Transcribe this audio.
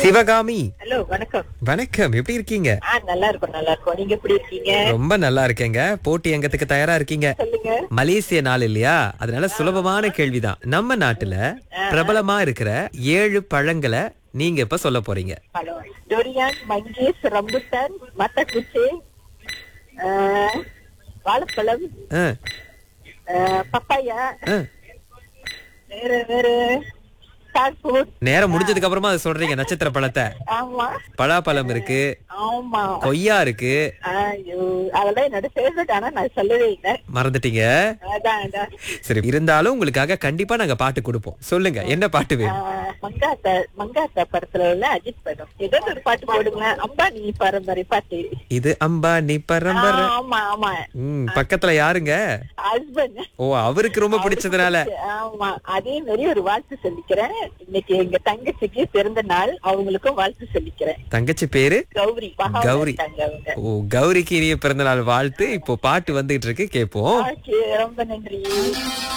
Sivakami hello வணக்கம் வணக்கம் எப்படி இருக்கீங்க ஆ நல்லா இருக்கும் நல்லா இருக்கும் நீங்க எப்படி இருக்கீங்க ரொம்ப நல்லா இருக்கேங்க போட்டி எங்கத்துக்கு தயாரா இருக்கீங்க சொல்லுங்க மலேசிய நாள் இல்லையா அதனால சுலபமான கேள்விதான் நம்ம நாட்டுல பிரபலமா இருக்கிற ஏழு பழங்களை நீங்க இப்ப சொல்ல போறீங்க ஹலோ டொரியான் மங்கேஸ் ரம்புட்டான் மத்தக்குச்சி வாழைப்பழம் ஆ, ஆ, பப்பாயா ஆ. வேற வேற ஸ்டார் ஃபுட் நேரம் முடிஞ்சதுக்கு அப்புறமா அதை சொல்றீங்க நட்சத்திர பழத்தை ஆமா பலாப்பழம் இருக்கு ஆமா கொய்யா இருக்கு ஐயோ அதெல்லாம் என்னோட ஃபேவரட் ஆனா நான் சொல்லவே இல்லை மறந்துட்டீங்க அதான் அதான் சரி இருந்தாலும் உங்களுக்காக கண்டிப்பா நாங்க பாட்டு கொடுப்போம் சொல்லுங்க என்ன பாட்டு ஆ, வேணும் மங்காத்தா மங்காத்தா படத்துல உள்ள அஜித் படம் ஏதோ ஒரு பாட்டு போடுங்க அம்பானி பரம்பரை பாட்டு இது அம்பா நீ பரம்பரை ஆமா ஆமா ம் பக்கத்துல யாருங்க ஹஸ்பண்ட் ஓ அவருக்கு ரொம்ப பிடிச்சதுனால ஆமா அதே மாதிரி ஒரு வாழ்த்து சொல்லிக்கிறேன் இன்னைக்கு எங்க தங்கச்சிக்கு பிறந்த நாள் அவங்களுக்கும் வாழ்த்து சொல்லிக்கிறேன் தங்கச்சி பேரு கௌரி மகா கௌரி. இருக்காங்க அவங்க ஓ கௌரிக்கு இனிய பிறந்தநாள் வாழ்த்து இப்போ பாட்டு வந்துகிட்டு இருக்கு கேப்போம் ஓகே ரொம்ப நன்றி